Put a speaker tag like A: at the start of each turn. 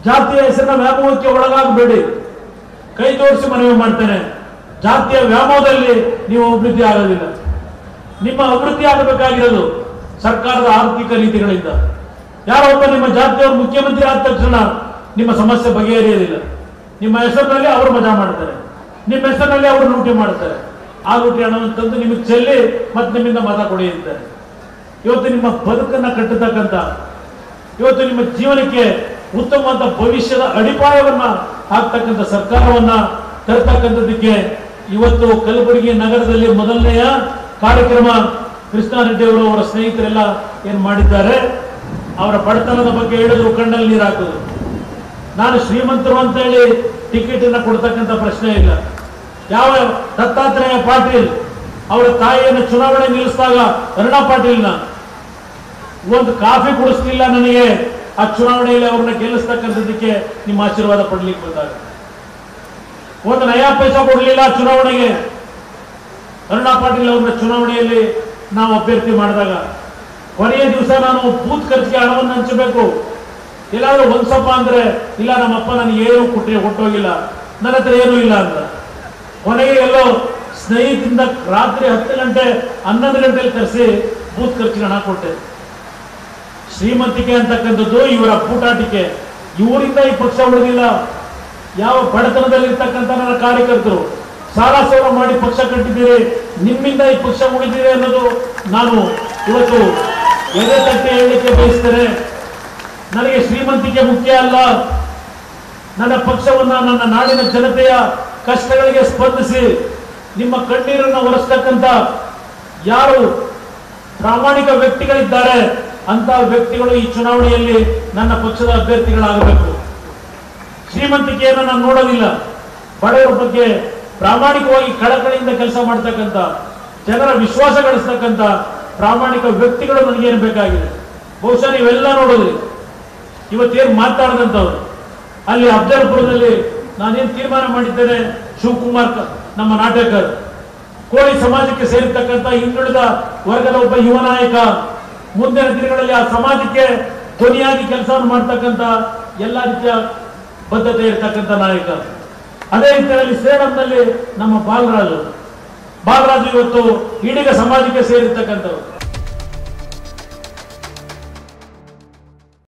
A: ಜಾತಿಯ ಹೆಸರಿನ ವ್ಯಾಮೋಹಕ್ಕೆ ಒಳಗಾಗಬೇಡಿ ಕೈ ಜೋಡಿಸಿ ಮನವಿ ಮಾಡ್ತೇನೆ ಜಾತಿಯ ವ್ಯಾಮೋಹದಲ್ಲಿ ನೀವು ಅಭಿವೃದ್ಧಿ ಆಗೋದಿಲ್ಲ ನಿಮ್ಮ ಅಭಿವೃದ್ಧಿ ಆಗಬೇಕಾಗಿರೋದು ಸರ್ಕಾರದ ಆರ್ಥಿಕ ನೀತಿಗಳಿಂದ ಯಾರೋ ಒಬ್ಬ ನಿಮ್ಮ ಜಾತಿಯವರು ಮುಖ್ಯಮಂತ್ರಿ ಆದ ತಕ್ಷಣ ನಿಮ್ಮ ಸಮಸ್ಯೆ ಬಗೆಹರಿಯೋದಿಲ್ಲ ನಿಮ್ಮ ಹೆಸರಿನಲ್ಲಿ ಅವರು ಮಜಾ ಮಾಡ್ತಾರೆ ನಿಮ್ಮ ಹೆಸರಿನಲ್ಲಿ ಅವರು ಲೂಟಿ ಮಾಡ್ತಾರೆ ಆ ಲೂಟಿ ಹಣವನ್ನು ತಂದು ನಿಮಗೆ ಚೆಲ್ಲಿ ಮತ್ತೆ ನಿಮ್ಮಿಂದ ಮತ ಕೊಡಿಯುತ್ತಾರೆ ಇವತ್ತು ನಿಮ್ಮ ಬದುಕನ್ನ ಕಟ್ಟತಕ್ಕಂಥ ಇವತ್ತು ನಿಮ್ಮ ಜೀವನಕ್ಕೆ ಉತ್ತಮವಾದ ಭವಿಷ್ಯದ ಅಡಿಪಾಯವನ್ನ ಹಾಕ್ತಕ್ಕಂಥ ಸರ್ಕಾರವನ್ನ ತರ್ತಕ್ಕಂಥದ್ದಕ್ಕೆ ಇವತ್ತು ಕಲಬುರಗಿ ನಗರದಲ್ಲಿ ಮೊದಲನೆಯ ಕಾರ್ಯಕ್ರಮ ಕೃಷ್ಣಾರೆಡ್ಡಿ ಅವರು ಅವರ ಸ್ನೇಹಿತರೆಲ್ಲ ಏನ್ ಮಾಡಿದ್ದಾರೆ ಅವರ ಬಡತನದ ಬಗ್ಗೆ ಹೇಳಿದ್ರು ಕಣ್ಣಲ್ಲಿ ನೀರು ಹಾಕೋದು ನಾನು ಶ್ರೀಮಂತರು ಅಂತ ಹೇಳಿ ಟಿಕೆಟ್ ಅನ್ನ ಕೊಡ್ತಕ್ಕಂಥ ಪ್ರಶ್ನೆ ಇಲ್ಲ ಯಾವ ದತ್ತಾತ್ರೇಯ ಪಾಟೀಲ್ ಅವರ ತಾಯಿಯನ್ನು ಚುನಾವಣೆ ನಿಲ್ಲಿಸಿದಾಗ ಅರುಣಾ ಪಾಟೀಲ್ನ ಒಂದು ಕಾಫಿ ಕುಡಿಸ್ಲಿಲ್ಲ ನನಗೆ ಆ ಚುನಾವಣೆಯಲ್ಲಿ ಅವ್ರನ್ನ ಗೆಲ್ಲಿಸ್ತಕ್ಕಂಥದ್ದಕ್ಕೆ ನಿಮ್ಮ ಆಶೀರ್ವಾದ ಪಡ್ಲಿಕ್ಕೆ ಬಂದಾಗ ಒಂದು ನಯಾ ಪೈಸಾ ಕೊಡಲಿಲ್ಲ ಚುನಾವಣೆಗೆ ಅರುಣಾ ಪಾಟೀಲ್ ಅವ್ರನ್ನ ಚುನಾವಣೆಯಲ್ಲಿ ನಾವು ಅಭ್ಯರ್ಥಿ ಮಾಡಿದಾಗ ಕೊನೆಯ ದಿವಸ ನಾನು ಬೂತ್ ಖರ್ಚಿಗೆ ಹಣವನ್ನು ಹಂಚಬೇಕು ಎಲ್ಲಾದ್ರೂ ಒಂದ್ಸಪ್ಪ ಅಂದ್ರೆ ಇಲ್ಲ ನಮ್ಮಪ್ಪ ನನಗೆ ಏನು ಕೊಟ್ಟೆ ಕೊಟ್ಟೋಗಿಲ್ಲ ನನ್ನ ಹತ್ರ ಏನೂ ಇಲ್ಲ ಅಂತ ಕೊನೆಗೆ ಎಲ್ಲೋ ಸ್ನೇಹಿತರಿಂದ ರಾತ್ರಿ ಹತ್ತು ಗಂಟೆ ಹನ್ನೊಂದು ಗಂಟೆಯಲ್ಲಿ ಕರೆಸಿ ಬೂತ್ ಖರ್ಚಿಗೆ ಹಣ ಕೊಟ್ಟೆ ಶ್ರೀಮಂತಿಕೆ ಅಂತಕ್ಕಂಥದ್ದು ಇವರ ಪೂಟಾಟಿಕೆ ಇವರಿಂದ ಈ ಪಕ್ಷ ಉಳಿದಿಲ್ಲ ಯಾವ ಬಡತನದಲ್ಲಿರ್ತಕ್ಕಂಥ ನನ್ನ ಕಾರ್ಯಕರ್ತರು ಸಾಲ ಸೋಲ ಮಾಡಿ ಪಕ್ಷ ಕಟ್ಟಿದ್ದೀರಿ ನಿಮ್ಮಿಂದ ಈ ಪಕ್ಷ ಉಳಿದಿದೆ ಅನ್ನೋದು ನಾನು ಇವತ್ತು ಎದೆ ತಟ್ಟಿ ಹೇಳಲಿಕ್ಕೆ ಬಯಸ್ತೇನೆ ನನಗೆ ಶ್ರೀಮಂತಿಕೆ ಮುಖ್ಯ ಅಲ್ಲ ನನ್ನ ಪಕ್ಷವನ್ನ ನನ್ನ ನಾಡಿನ ಜನತೆಯ ಕಷ್ಟಗಳಿಗೆ ಸ್ಪಂದಿಸಿ ನಿಮ್ಮ ಕಣ್ಣೀರನ್ನು ಒರೆಸ್ತಕ್ಕಂಥ ಯಾರು ಪ್ರಾಮಾಣಿಕ ವ್ಯಕ್ತಿಗಳಿದ್ದಾರೆ ಅಂತ ವ್ಯಕ್ತಿಗಳು ಈ ಚುನಾವಣೆಯಲ್ಲಿ ನನ್ನ ಪಕ್ಷದ ಅಭ್ಯರ್ಥಿಗಳಾಗಬೇಕು ಶ್ರೀಮಂತಿಕೆಯನ್ನು ನಾನು ನೋಡೋದಿಲ್ಲ ಬಡವರ ಬಗ್ಗೆ ಪ್ರಾಮಾಣಿಕವಾಗಿ ಕಳಕಳಿಯಿಂದ ಕೆಲಸ ಮಾಡ್ತಕ್ಕಂಥ ಜನರ ವಿಶ್ವಾಸ ಗಳಿಸ್ತಕ್ಕಂಥ ಪ್ರಾಮಾಣಿಕ ವ್ಯಕ್ತಿಗಳು ನನಗೇನು ಬೇಕಾಗಿದೆ ಬಹುಶಃ ನೀವೆಲ್ಲ ನೋಡೋದ್ರಿ ಇವತ್ತೇನು ಮಾತಾಡದಂಥವ್ರು ಅಲ್ಲಿ ಅಫ್ಜಲ್ಪುರದಲ್ಲಿ ನಾನೇನು ತೀರ್ಮಾನ ಮಾಡಿದ್ದೇನೆ ಶಿವಕುಮಾರ್ ಕ- ನಮ್ಮ ನಾಟಕರ್ ಕೋಳಿ ಸಮಾಜಕ್ಕೆ ಸೇರಿರ್ತಕ್ಕಂಥ ಹಿಂದುಳಿದ ವರ್ಗದ ಒಬ್ಬ ಯುವ ನಾಯಕ ಮುಂದಿನ ದಿನಗಳಲ್ಲಿ ಆ ಸಮಾಜಕ್ಕೆ ಧ್ವನಿಯಾಗಿ ಕೆಲಸವನ್ನು ಮಾಡ್ತಕ್ಕಂಥ ಎಲ್ಲ ರೀತಿಯ ಬದ್ಧತೆ ಇರತಕ್ಕಂಥ ನಾಯಕ ಅದೇ ರೀತಿಯಲ್ಲಿ ಸೇಡಂನಲ್ಲಿ ನಮ್ಮ ಬಾಲರಾಜು ಬಾಲರಾಜು ಇವತ್ತು ಈಡಿಗ ಸಮಾಜಕ್ಕೆ ಸೇರಿರ್ತಕ್ಕಂಥವ್ರು